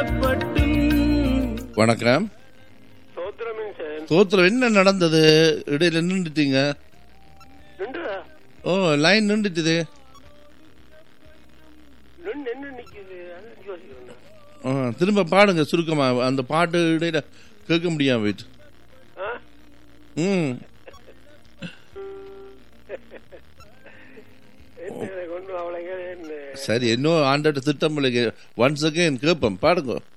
வணக்கம் சோத்திரமின் சார் தோத்துல என்ன நடந்தது இடையில நின்றுட்டீங்க நின்றா ஓ லைன் நின்றுட்டுது நின்று என்ன நிக்குது அதான் யோசிக்கிறேன் ஆ, திரும்ப பாடுங்க சுருக்கமா அந்த பாட்டு இடையில கேட்க முடியாம போயிட்டு ஆ ம் என்ன கொண்டு அவளை என்ன சரி இன்னும் ஆண்டோட திட்டம் ஒன்ஸ் அகைன் கேட்போம் பாடுங்க